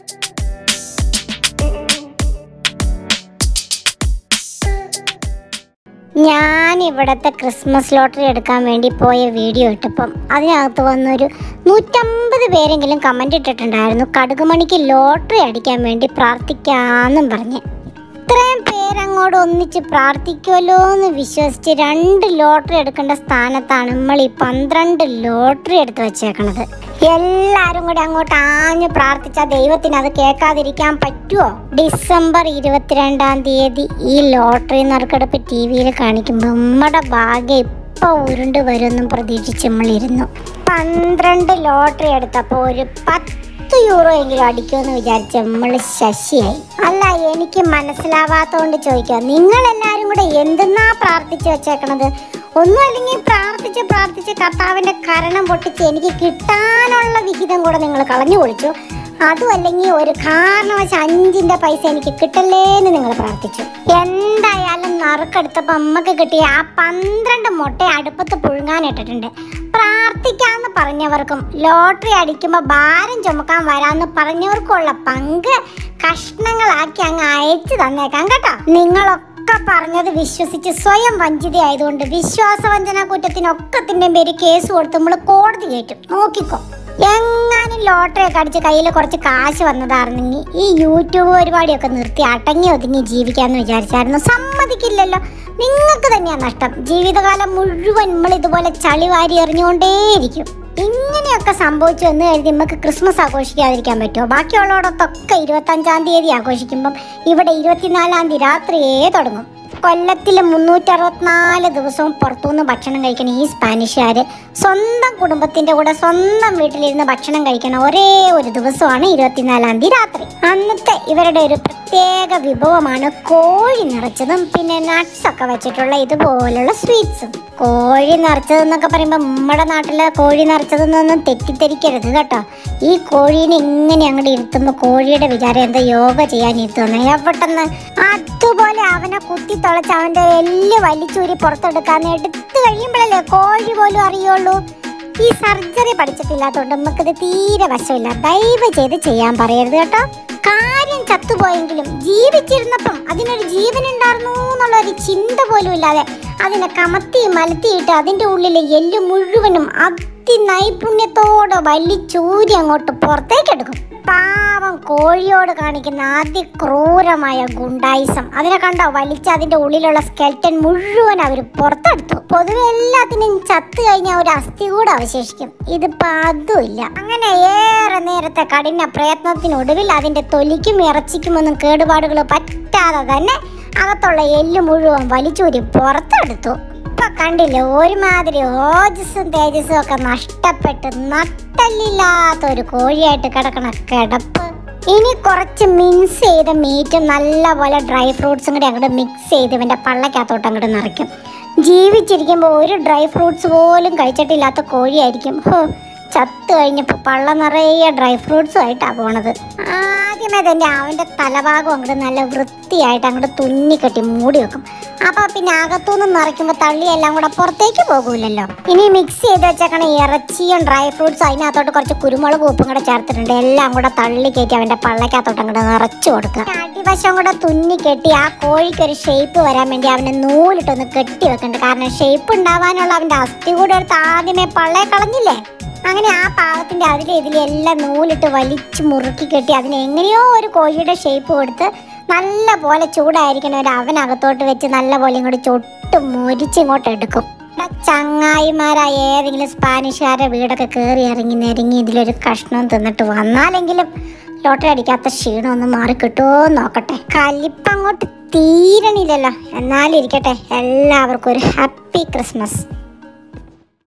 ഞാൻ ഇവിടുത്തെ Christmas lottery എടുക്കാൻ വേണ്ടി പോയ വീഡിയോ ഇട്ടപ്പം അതിനകത്ത് വന്നൊരു നൂറ്റമ്പത് പേരെങ്കിലും കമൻ്റ് ഇട്ടിട്ടുണ്ടായിരുന്നു കടുകുമണിക്ക് ലോട്ടറി അടിക്കാൻ വേണ്ടി പ്രാർത്ഥിക്കാമെന്നും പറഞ്ഞ് ഇത്രയും പേരങ്ങോട്ട് ഒന്നിച്ച് പ്രാർത്ഥിക്കുമല്ലോ എന്ന് വിശ്വസിച്ച് രണ്ട് ലോട്ടറി എടുക്കേണ്ട സ്ഥാനത്താണ് നമ്മൾ ഈ പന്ത്രണ്ട് ലോട്ടറി എടുത്ത് വെച്ചേക്കണത് എല്ലാരും കൂടി അങ്ങോട്ട് ആഞ്ഞു പ്രാർത്ഥിച്ച ദൈവത്തിന് അത് കേൾക്കാതിരിക്കാൻ പറ്റുമോ ഡിസംബർ ഇരുപത്തിരണ്ടാം തീയതി ഈ ലോട്ടറി നറുക്കെടുപ്പ് ടി വിയിൽ കാണിക്കുമ്പോൾ നമ്മുടെ ഭാഗ്യം ഇപ്പൊ ഉരുണ്ട് വരുമെന്നും പ്രതീക്ഷിച്ച് നമ്മളിരുന്നു പന്ത്രണ്ട് ലോട്ടറി എടുത്തപ്പോൾ ഒരു പത്ത് യൂറോ എങ്കിലും അടിക്കുമെന്ന് വിചാരിച്ച് നമ്മൾ ശശിയായി അല്ല എനിക്ക് മനസ്സിലാവാത്തോണ്ട് ചോദിക്കുക നിങ്ങൾ എല്ലാരും കൂടെ എന്തെന്നാ പ്രാർത്ഥിച്ചു വെച്ചേക്കണത് ഒന്നും അല്ലെങ്കിൽ പ്രാർത്ഥിച്ച് പ്രാർത്ഥിച്ച് കർത്താവിന്റെ കരണം പൊട്ടിച്ച് എനിക്ക് കിട്ടാനുള്ള വിഹിതം കൂടെ നിങ്ങൾ കളഞ്ഞു കുളിച്ചു അതും അല്ലെങ്കിൽ ഒരു കാരണവശ അഞ്ചിന്റെ പൈസ എനിക്ക് കിട്ടല്ലേ എന്ന് നിങ്ങൾ പ്രാർത്ഥിച്ചു എന്തായാലും നറുക്കെടുത്തപ്പോൾ അമ്മക്ക് കിട്ടിയ ആ പന്ത്രണ്ട് മുട്ട അടുപ്പത്ത് പുഴുങ്ങാനിട്ടിട്ടുണ്ട് പ്രാർത്ഥിക്കാന്ന് പറഞ്ഞവർക്കും ലോട്ടറി അടിക്കുമ്പോൾ ഭാരം ചുമക്കാൻ വരാന്ന് പറഞ്ഞവർക്കുള്ള പങ്ക് കഷ്ണങ്ങളാക്കി അങ്ങ് അയച്ചു തന്നേക്കാം കേട്ടോ നിങ്ങളൊക്കെ പറഞ്ഞത് വിശ്വസിച്ച് സ്വയം വഞ്ചിതയായതുകൊണ്ട് വിശ്വാസവഞ്ചന കുറ്റത്തിനൊക്കത്തിന്റെ പേര് കേസ് കൊടുത്ത് നമ്മൾ കോടതി കയറ്റും നോക്കിക്കോ എങ്ങാനും ലോട്ടറി ഒക്കെ അടിച്ച് കയ്യിൽ കുറച്ച് കാശ് വന്നതായിരുന്നെങ്കിൽ ഈ യൂട്യൂബ് പരിപാടിയൊക്കെ നിർത്തി അടങ്ങി ഒതുങ്ങി ജീവിക്കാന്ന് വിചാരിച്ചായിരുന്നു സമ്മതിക്കില്ലല്ലോ നിങ്ങൾക്ക് തന്നെയാണ് നഷ്ടം ജീവിതകാലം മുഴുവൻ നമ്മൾ ഇതുപോലെ ചളി വാരി എറിഞ്ഞുകൊണ്ടേയിരിക്കും ഇങ്ങനെയൊക്കെ സംഭവിച്ചു എന്ന് കരുതി നമുക്ക് ക്രിസ്മസ് ആഘോഷിക്കാതിരിക്കാൻ പറ്റുമോ ബാക്കിയുള്ളവടത്തൊക്കെ ഇരുപത്തഞ്ചാം തീയതി ആഘോഷിക്കുമ്പം ഇവിടെ ഇരുപത്തിനാലാം തീയതി രാത്രിയേ തുടങ്ങും കൊല്ലത്തിൽ മുന്നൂറ്ററുപത്തിനാല് ദിവസവും പുറത്തുനിന്ന് ഭക്ഷണം കഴിക്കണ ഈ സ്പാനിഷുകാർ സ്വന്തം കുടുംബത്തിന്റെ കൂടെ സ്വന്തം വീട്ടിലിരുന്ന് ഭക്ഷണം കഴിക്കണ ഒരേ ഒരു ദിവസമാണ് ഇരുപത്തിനാലാം തീയതി രാത്രി അന്നത്തെ ഇവരുടെ ഒരു പ്രത്യേക വിഭവമാണ് കോഴി നിറച്ചതും പിന്നെ നട്ട്സ് ഒക്കെ വെച്ചിട്ടുള്ള ഇതുപോലുള്ള സ്വീറ്റ്സും കോഴി നിറച്ചതെന്നൊക്കെ പറയുമ്പോൾ നമ്മുടെ നാട്ടിലെ കോഴി നിറച്ചതെന്നൊന്നും തെറ്റിദ്ധരിക്കരുത് കേട്ടോ ഈ കോഴീനെ ഇങ്ങനെ അങ്ങോട്ട് ഇരുത്തുമ്പോൾ കോഴിയുടെ വിചാരം എന്താ യോഗ ചെയ്യാൻ ഇരുത്തുന്നു എവിടെന്ന് അതുപോലെ അവനെ കുത്തി തുളച്ച് അവന്റെ എല്ല് വലിച്ചൂരി പുറത്തെടുക്കാന്ന് എടുത്തു കഴിയുമ്പോഴല്ലേ കോഴി പോലും അറിയുള്ളൂ ഈ സർജറി പഠിച്ചിട്ടില്ലാത്തതുകൊണ്ട് നമുക്കിത് തീരെ വശമില്ല ദയവ് ചെയ്ത് ചെയ്യാൻ പറയരുത് കേട്ടോ കാര്യം ചത്തുപോയെങ്കിലും ജീവിച്ചിരുന്നപ്പം അതിനൊരു ജീവൻ ഉണ്ടായിരുന്നു എന്നുള്ള ഒരു ചിന്ത പോലും ഇല്ലാതെ അതിനെ കമത്തി മലത്തിയിട്ട് അതിൻ്റെ ഉള്ളിലെ എല്ല് മുഴുവനും അതിനൈപുണ്യത്തോടെ വലിച്ചൂരി അങ്ങോട്ട് പുറത്തേക്കെടുക്കും പാവം കോഴിയോട് കാണിക്കുന്ന അതിക്രൂരമായ ഗുണ്ടായിസം അതിനെ കണ്ടോ വലിച്ച് അതിന്റെ ഉള്ളിലുള്ള സ്കെൽറ്റൻ മുഴുവൻ അവർ പുറത്തെടുത്തു പൊതുവെ എല്ലാത്തിനും ചത്തു കഴിഞ്ഞാൽ ഒരു അസ്ഥി കൂടെ അവശേഷിക്കും ഇതിപ്പോ അതുമില്ല അങ്ങനെ ഏറെ നേരത്തെ കഠിന പ്രയത്നത്തിനൊടുവിൽ അതിന്റെ തൊലിക്കും ഇറച്ചിക്കുമൊന്നും കേടുപാടുകൾ പറ്റാതെ തന്നെ അകത്തുള്ള എല്ല് മുഴുവൻ വലിച്ചൂരി പുറത്തെടുത്തു ഇപ്പൊ കണ്ടില്ലേ ഒരുമാതിരി ഓജസ്സും തേജസ്സും ഒക്കെ നഷ്ടപ്പെട്ട് നട്ടല്ലില്ലാത്ത ഒരു കോഴിയായിട്ട് കിടക്കണ കിടപ്പ് ഇനി കുറച്ച് മിൻസ് ചെയ്ത മീറ്റും നല്ലപോലെ ഡ്രൈ ഫ്രൂട്ട്സും കൂടി അങ്ങോട്ട് മിക്സ് ചെയ്ത് ഇവന്റെ പള്ളക്കകത്തോട്ട് അങ്ങോട്ട് നിറയ്ക്കും ജീവിച്ചിരിക്കുമ്പോൾ ഒരു ഡ്രൈ ഫ്രൂട്ട്സ് പോലും കഴിച്ചിട്ടില്ലാത്ത കോഴിയായിരിക്കും ഹോ ചത്തു കഴിഞ്ഞപ്പോൾ പള്ള നിറയെ ഡ്രൈ ഫ്രൂട്ട്സും ആയിട്ടാണ് പോണത് ആദ്യമേ തന്നെ അവൻ്റെ തലഭാഗം അങ്ങോട്ട് നല്ല വൃത്തിയായിട്ട് അങ്ങോട്ട് തുന്നിക്കെട്ടി മൂടി വെക്കും അപ്പോൾ പിന്നെ അകത്തുനിന്ന് നിറയ്ക്കുമ്പോൾ തള്ളിയെല്ലാം കൂടെ പുറത്തേക്ക് പോകൂലല്ലോ ഇനി മിക്സ് ചെയ്ത് വെച്ചേക്കണ ഇറച്ചിയും ഡ്രൈ ഫ്രൂട്ട്സും അതിനകത്തോട്ട് കുറച്ച് കുരുമുളക് ഉപ്പും കൂടെ ചേർത്തിട്ടുണ്ട് എല്ലാം കൂടെ തള്ളി കയറ്റി അവൻ്റെ പള്ളക്കകത്തോട്ട് അങ്ങോട്ട് നിറച്ചു കൊടുക്കുക അടിവശം കൂടെ തുന്നി കെട്ടി ആ കോഴിക്ക് ഒരു ഷേപ്പ് വരാൻ വേണ്ടി അവനെ നൂലിട്ടൊന്ന് കെട്ടി വെക്കണ്ട കാരണം ഷേപ്പ് ഉണ്ടാവാനുള്ള അവൻ്റെ അസ്ഥി കൂടെ എടുത്ത് ആദ്യമേ പള്ളയെ കളഞ്ഞില്ലേ അങ്ങനെ ആ പാകത്തിന്റെ അതിലെ ഇതിലെ എല്ലാം നൂലിട്ട് വലിച്ച് മുറുക്കി കെട്ടി അതിന് എങ്ങനെയോ ഒരു കോഴിയുടെ ഷേപ്പ് കൊടുത്ത് നല്ല പോലെ ചൂടായിരിക്കണ ഒരു അവനകത്തോട്ട് വെച്ച് നല്ല പോലെ ഇങ്ങോട്ട് ചൊട്ട് മുരിച്ച് ഇങ്ങോട്ട് എടുക്കും ഇവിടെ ചങ്ങായിമാരായ ഏതെങ്കിലും സ്പാനിഷുകാരുടെ വീടൊക്കെ കയറി ഇറങ്ങി നെരുങ്ങി ഇതിലൊരു കഷ്ണം തിന്നിട്ട് വന്നാലെങ്കിലും ലോട്ടറി അടിക്കാത്ത ക്ഷീണം ഒന്ന് മാറി കിട്ടുമോ നോക്കട്ടെ കലിപ്പങ്ങോട്ട് തീരണില്ലല്ലോ എന്നാലും ഇരിക്കട്ടെ എല്ലാവർക്കും ഒരു ഹാപ്പി ക്രിസ്മസ്